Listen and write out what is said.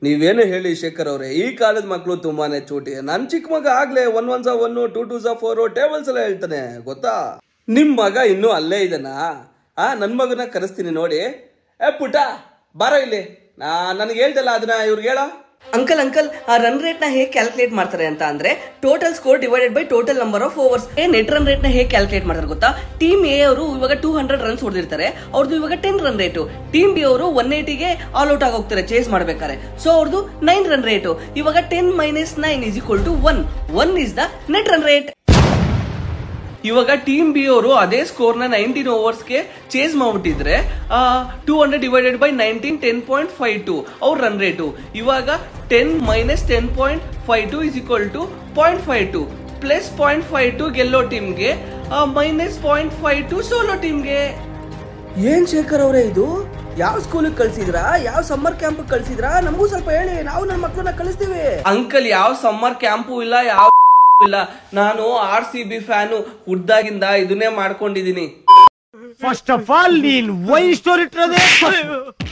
ನೀವೇನು ಹೇಳಿ ಶೇಖರ್ ಅವರೇ ಈ ಕಾಲದ ಮಕ್ಕಳು ತುಂಬಾನೇ ಚೂಟಿ ನನ್ ಚಿಕ್ಕ ಮಗ ಆಗ್ಲೇ ಒನ್ ಒನ್ ಸಾ ಒನ್ ಟೂ ಟೂ ಸಾ ಫೋರ್ ಟೇಬಲ್ಸ್ ಎಲ್ಲ ಹೇಳ್ತಾನೆ ಗೊತ್ತಾ ನಿಮ್ ಮಗ ಇನ್ನೂ ಅಲ್ಲೇ ಇದನಾ ಆ ನನ್ ಮಗನ ಕರೆಸ್ತೀನಿ ನೋಡಿ ಏ ಪುಟ ಬಾರೋ ಇಲ್ಲಿ ನಾ ನನಗೆ ಹೇಳ್ದಲ್ಲ ಅದನ್ನ ಇವ್ರಿಗೆ ಹೇಳ ಅಂಕಲ್ ಅಂಕಲ್ ಆ ರನ್ ರೇಟ್ ನ ಹೇಗೆ ಕ್ಯಾಲ್ಕುಲೇಟ್ ಮಾಡ್ತಾರೆ ಅಂತ ಅಂದ್ರೆ total score divided by total number of overs ಏ ನೆಟ್ ರನ್ ರೇಟ್ ನ ಹೇಗೆ ಕ್ಯಾಲ್ಕುಲೇಟ್ ಮಾಡ್ತಾರೆ ಗೊತ್ತಾ ಟೀಮ್ ಎ ಅವರು ಇವಾಗ ಟೂ ಹಂಡ್ರೆಡ್ ರನ್ಸ್ ಹೊಡೆದಿರ್ತಾರೆ ಅವ್ರದ್ದು ಇವಾಗ ten run rate team B ಅವರು ಒನ್ ಏಟಿಗೆ ಆಲ್ ಔಟ್ ಆಗಿ ಹೋಗ್ತಾರೆ ಚೇಸ್ ಮಾಡ್ಬೇಕಾರೆ ಸೊ ಅವ್ರದ್ದು ನೈನ್ ರನ್ ರೇಟು ಇವಾಗ ten minus nine is equal to one one is the net run rate ಇವಾಗ ಟೀಮ್ ಬಿ ಅವರು ಅದೇ ಸ್ಕೋರ್ ನ ನೈನ್ಟೀನ್ ಓವರ್ಸ್ಗೆ ಚೇಸ್ ಮಾಡ್ಬಿಟ್ಟಿದ್ರೆ two hundred divided by nineteen ten point five two ಅವ್ರ run rate ಇವಾಗ ten minus ten point five two is equal to point five two plus point five two ಗೆಲ್ಲೋ ಟೀಮ್ಗೆ minus point five two ಸೋಲೋ ಟೀಮ್ಗೆ ಏನ್ ಶೇಖರ್ ಅವರೇ ಇದು ಯಾವ ಸ್ಕೂಲಿಗೆ ಕಳ್ಸಿದ್ರಾ ಯಾವ ಸಮ್ಮರ್ ಕ್ಯಾಂಪ್ ಕಳ್ಸಿದ್ರಾ ನಮಗೂ ಸ್ವಲ್ಪ ಹೇಳಿ ನಾವು ನನ್ನ ಮಕ್ಕಳನ್ನ ಕಳಿಸ್ತೀವಿ ಅಂಕಲ್ ಯಾವ ಸಮ್ಮರ್ ಕ್ಯಾಂಪು ಇಲ್ಲ ಯಾವ ಇಲ್ಲ ನಾನು ಆರ್ ಸಿ ಬಿ ಫ್ಯಾನು ಹುಡ್ದಾಗಿಂದ ಇದನ್ನೇ ಮಾಡ್ಕೊಂಡಿದೀನಿ ಫಸ್ಟ್ ಆಫ್ ಆಲ್ ನೀನ್ ವೈ ಸ್ಟೋರಿ ಇಟ್ಟಿರೋದೇ